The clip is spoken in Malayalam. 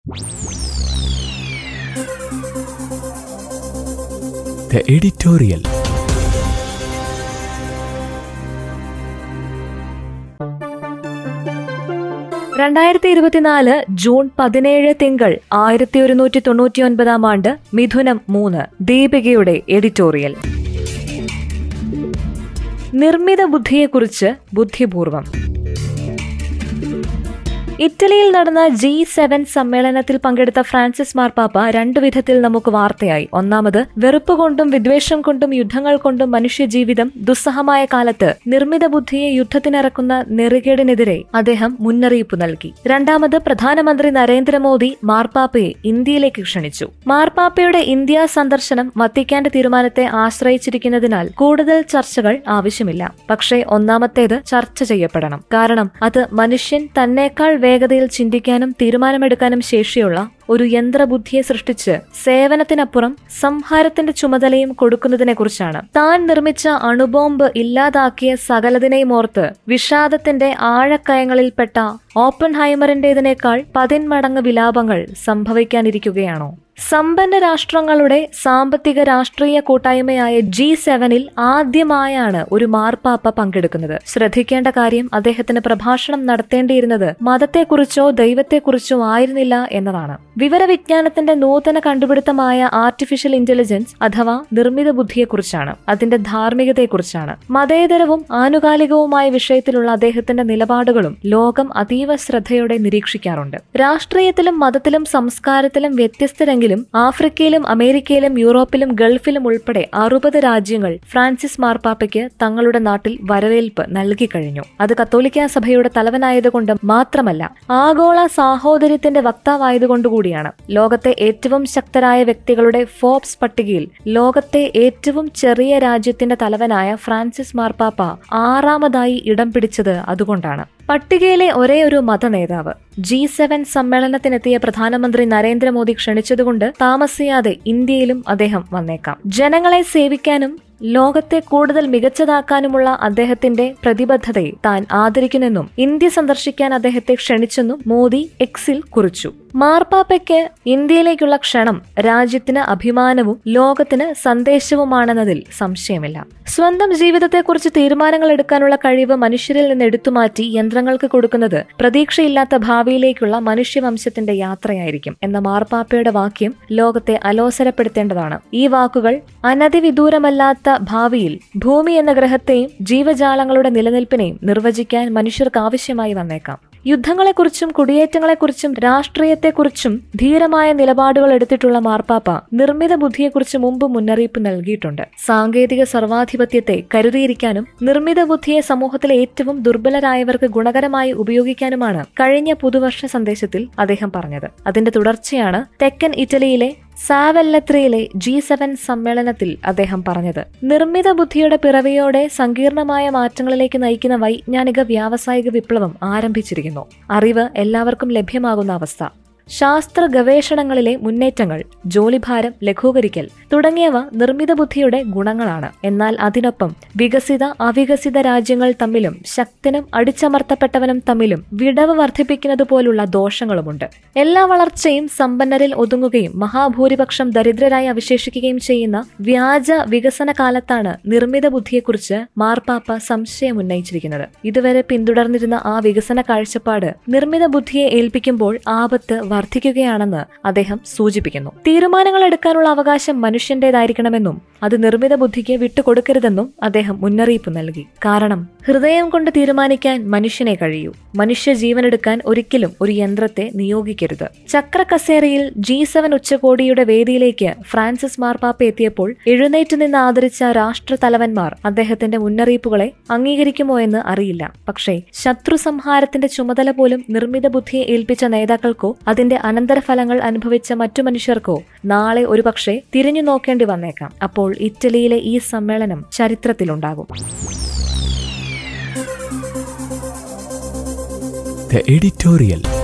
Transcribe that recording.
The editorial. രണ്ടായിരത്തി ഇരുപത്തിനാല് ജൂൺ പതിനേഴ് തിങ്കൾ ആയിരത്തി ഒരുന്നൂറ്റി തൊണ്ണൂറ്റി ഒൻപതാം ആണ്ട് മിഥുനം മൂന്ന് ദീപികയുടെ എഡിറ്റോറിയൽ നിർമ്മിത ബുദ്ധിയെക്കുറിച്ച് ബുദ്ധിപൂർവം ഇറ്റലിയിൽ നടന്ന ജി സെവൻ സമ്മേളനത്തിൽ പങ്കെടുത്ത ഫ്രാൻസിസ് മാർപ്പാപ്പ രണ്ടു വിധത്തിൽ നമുക്ക് വാർത്തയായി ഒന്നാമത് വെറുപ്പ് കൊണ്ടും വിദ്വേഷം കൊണ്ടും യുദ്ധങ്ങൾ കൊണ്ടും മനുഷ്യജീവിതം ദുസ്സഹമായ കാലത്ത് നിർമ്മിത ബുദ്ധിയെ യുദ്ധത്തിനിറക്കുന്ന നെറുകേടിനെതിരെ അദ്ദേഹം മുന്നറിയിപ്പ് നൽകി രണ്ടാമത് പ്രധാനമന്ത്രി നരേന്ദ്രമോദി മാർപ്പാപ്പയെ ഇന്ത്യയിലേക്ക് ക്ഷണിച്ചു മാർപ്പാപ്പയുടെ ഇന്ത്യ സന്ദർശനം വത്തിക്കാന്റെ തീരുമാനത്തെ ആശ്രയിച്ചിരിക്കുന്നതിനാൽ കൂടുതൽ ചർച്ചകൾ ആവശ്യമില്ല പക്ഷേ ഒന്നാമത്തേത് ചർച്ച ചെയ്യപ്പെടണം കാരണം അത് മനുഷ്യൻ തന്നേക്കാൾ വേഗതയിൽ ചിന്തിക്കാനും തീരുമാനമെടുക്കാനും ശേഷിയുള്ള ഒരു യന്ത്രബുദ്ധിയെ സൃഷ്ടിച്ച് സേവനത്തിനപ്പുറം സംഹാരത്തിന്റെ ചുമതലയും കൊടുക്കുന്നതിനെക്കുറിച്ചാണ് താൻ നിർമ്മിച്ച അണുബോംബ് ഇല്ലാതാക്കിയ സകലതിനെയും ഓർത്ത് വിഷാദത്തിന്റെ ആഴക്കയങ്ങളിൽപ്പെട്ട ഓപ്പൺ ഹൈമറിന്റേതിനേക്കാൾ പതിന്മടങ്ങ് വിലാപങ്ങൾ സംഭവിക്കാനിരിക്കുകയാണോ സമ്പന്ന രാഷ്ട്രങ്ങളുടെ സാമ്പത്തിക രാഷ്ട്രീയ കൂട്ടായ്മയായ ജി സെവനിൽ ആദ്യമായാണ് ഒരു മാർപ്പാപ്പ പങ്കെടുക്കുന്നത് ശ്രദ്ധിക്കേണ്ട കാര്യം അദ്ദേഹത്തിന് പ്രഭാഷണം നടത്തേണ്ടിയിരുന്നത് മതത്തെക്കുറിച്ചോ ദൈവത്തെക്കുറിച്ചോ ആയിരുന്നില്ല എന്നതാണ് വിവരവിജ്ഞാനത്തിന്റെ നൂതന കണ്ടുപിടുത്തമായ ആർട്ടിഫിഷ്യൽ ഇന്റലിജൻസ് അഥവാ നിർമ്മിത ബുദ്ധിയെക്കുറിച്ചാണ് അതിന്റെ ധാർമ്മികതയെക്കുറിച്ചാണ് മതേതരവും ആനുകാലികവുമായ വിഷയത്തിലുള്ള അദ്ദേഹത്തിന്റെ നിലപാടുകളും ലോകം അതീവ ശ്രദ്ധയോടെ നിരീക്ഷിക്കാറുണ്ട് രാഷ്ട്രീയത്തിലും മതത്തിലും സംസ്കാരത്തിലും വ്യത്യസ്തരെങ്കിലും ആഫ്രിക്കയിലും അമേരിക്കയിലും യൂറോപ്പിലും ഗൾഫിലും ഉൾപ്പെടെ അറുപത് രാജ്യങ്ങൾ ഫ്രാൻസിസ് മാർപ്പാപ്പയ്ക്ക് തങ്ങളുടെ നാട്ടിൽ വരവേൽപ്പ് നൽകിക്കഴിഞ്ഞു അത് കത്തോലിക്ക സഭയുടെ തലവനായതുകൊണ്ട് മാത്രമല്ല ആഗോള സാഹോദര്യത്തിന്റെ വക്താവായതുകൊണ്ടുകൂടിയാണ് ലോകത്തെ ഏറ്റവും ശക്തരായ വ്യക്തികളുടെ ഫോബ്സ് പട്ടികയിൽ ലോകത്തെ ഏറ്റവും ചെറിയ രാജ്യത്തിന്റെ തലവനായ ഫ്രാൻസിസ് മാർപ്പാപ്പ ആറാമതായി ഇടം പിടിച്ചത് അതുകൊണ്ടാണ് പട്ടികയിലെ ഒരേ ഒരു മതനേതാവ് ജി സെവൻ സമ്മേളനത്തിനെത്തിയ പ്രധാനമന്ത്രി നരേന്ദ്രമോദി ക്ഷണിച്ചതുകൊണ്ട് താമസിയാതെ ഇന്ത്യയിലും അദ്ദേഹം വന്നേക്കാം ജനങ്ങളെ സേവിക്കാനും ലോകത്തെ കൂടുതൽ മികച്ചതാക്കാനുമുള്ള അദ്ദേഹത്തിന്റെ പ്രതിബദ്ധതയെ താൻ ആദരിക്കുന്നെന്നും ഇന്ത്യ സന്ദർശിക്കാൻ അദ്ദേഹത്തെ ക്ഷണിച്ചെന്നും മോദി എക്സിൽ കുറിച്ചു മാർപ്പാപ്പയ്ക്ക് ഇന്ത്യയിലേക്കുള്ള ക്ഷണം രാജ്യത്തിന് അഭിമാനവും ലോകത്തിന് സന്ദേശവുമാണെന്നതിൽ സംശയമില്ല സ്വന്തം ജീവിതത്തെക്കുറിച്ച് തീരുമാനങ്ങൾ എടുക്കാനുള്ള കഴിവ് മനുഷ്യരിൽ നിന്ന് എടുത്തുമാറ്റി യന്ത്രങ്ങൾക്ക് കൊടുക്കുന്നത് പ്രതീക്ഷയില്ലാത്ത ഭാവിയിലേക്കുള്ള മനുഷ്യവംശത്തിന്റെ യാത്രയായിരിക്കും എന്ന മാർപ്പാപ്പയുടെ വാക്യം ലോകത്തെ അലോസരപ്പെടുത്തേണ്ടതാണ് ഈ വാക്കുകൾ അനതിവിദൂരമല്ലാത്ത ഭാവിയിൽ ഭൂമി എന്ന ഗ്രഹത്തെയും ജീവജാലങ്ങളുടെ നിലനിൽപ്പിനെയും നിർവചിക്കാൻ മനുഷ്യർക്ക് ആവശ്യമായി വന്നേക്കാം യുദ്ധങ്ങളെക്കുറിച്ചും കുടിയേറ്റങ്ങളെക്കുറിച്ചും രാഷ്ട്രീയത്തെക്കുറിച്ചും ധീരമായ നിലപാടുകൾ എടുത്തിട്ടുള്ള മാർപ്പാപ്പ നിർമ്മിത ബുദ്ധിയെക്കുറിച്ച് മുമ്പ് മുന്നറിയിപ്പ് നൽകിയിട്ടുണ്ട് സാങ്കേതിക സർവാധിപത്യത്തെ കരുതിയിരിക്കാനും നിർമ്മിത ബുദ്ധിയെ സമൂഹത്തിലെ ഏറ്റവും ദുർബലരായവർക്ക് ഗുണകരമായി ഉപയോഗിക്കാനുമാണ് കഴിഞ്ഞ പുതുവർഷ സന്ദേശത്തിൽ അദ്ദേഹം പറഞ്ഞത് അതിന്റെ തുടർച്ചയാണ് തെക്കൻ ഇറ്റലിയിലെ സാവെല്ലത്രിയിലെ ജി സെവൻ സമ്മേളനത്തിൽ അദ്ദേഹം പറഞ്ഞത് നിർമ്മിത ബുദ്ധിയുടെ പിറവിയോടെ സങ്കീർണമായ മാറ്റങ്ങളിലേക്ക് നയിക്കുന്ന വൈജ്ഞാനിക വ്യാവസായിക വിപ്ലവം ആരംഭിച്ചിരിക്കുന്നു അറിവ് എല്ലാവർക്കും ലഭ്യമാകുന്ന അവസ്ഥ ശാസ്ത്ര ഗവേഷണങ്ങളിലെ മുന്നേറ്റങ്ങൾ ജോലിഭാരം ലഘൂകരിക്കൽ തുടങ്ങിയവ നിർമ്മിത ബുദ്ധിയുടെ ഗുണങ്ങളാണ് എന്നാൽ അതിനൊപ്പം വികസിത അവികസിത രാജ്യങ്ങൾ തമ്മിലും ശക്തനും അടിച്ചമർത്തപ്പെട്ടവനും തമ്മിലും വിടവ് വർദ്ധിപ്പിക്കുന്നത് പോലുള്ള ദോഷങ്ങളുമുണ്ട് എല്ലാ വളർച്ചയും സമ്പന്നരിൽ ഒതുങ്ങുകയും മഹാഭൂരിപക്ഷം ദരിദ്രരായി അവശേഷിക്കുകയും ചെയ്യുന്ന വ്യാജ വികസന കാലത്താണ് നിർമ്മിത ബുദ്ധിയെക്കുറിച്ച് മാർപ്പാപ്പ സംശയം ഉന്നയിച്ചിരിക്കുന്നത് ഇതുവരെ പിന്തുടർന്നിരുന്ന ആ വികസന കാഴ്ചപ്പാട് നിർമ്മിത ബുദ്ധിയെ ഏൽപ്പിക്കുമ്പോൾ ആപത്ത് വർദ്ധിക്കുകയാണെന്ന് അദ്ദേഹം സൂചിപ്പിക്കുന്നു തീരുമാനങ്ങൾ എടുക്കാനുള്ള അവകാശം മനുഷ്യന്റേതായിരിക്കണമെന്നും അത് നിർമ്മിത ബുദ്ധിക്ക് വിട്ടുകൊടുക്കരുതെന്നും അദ്ദേഹം മുന്നറിയിപ്പ് നൽകി കാരണം ഹൃദയം കൊണ്ട് തീരുമാനിക്കാൻ മനുഷ്യനെ കഴിയൂ മനുഷ്യ ജീവനെടുക്കാൻ ഒരിക്കലും ഒരു യന്ത്രത്തെ നിയോഗിക്കരുത് ചക്രകസേരയിൽ ജി സെവൻ ഉച്ചകോടിയുടെ വേദിയിലേക്ക് ഫ്രാൻസിസ് മാർപ്പാപ്പ എത്തിയപ്പോൾ എഴുന്നേറ്റ് നിന്ന് ആദരിച്ച രാഷ്ട്ര തലവന്മാർ അദ്ദേഹത്തിന്റെ മുന്നറിയിപ്പുകളെ അംഗീകരിക്കുമോ എന്ന് അറിയില്ല പക്ഷേ ശത്രു സംഹാരത്തിന്റെ ചുമതല പോലും നിർമ്മിത ബുദ്ധിയെ ഏൽപ്പിച്ച നേതാക്കൾക്കോ അതിന്റെ അനന്തരഫലങ്ങൾ അനുഭവിച്ച മറ്റു മനുഷ്യർക്കോ നാളെ ഒരുപക്ഷെ തിരിഞ്ഞു നോക്കേണ്ടി വന്നേക്കാം അപ്പോൾ ഇറ്റലിയിലെ ഈ സമ്മേളനം ചരിത്രത്തിലുണ്ടാകും The editorial.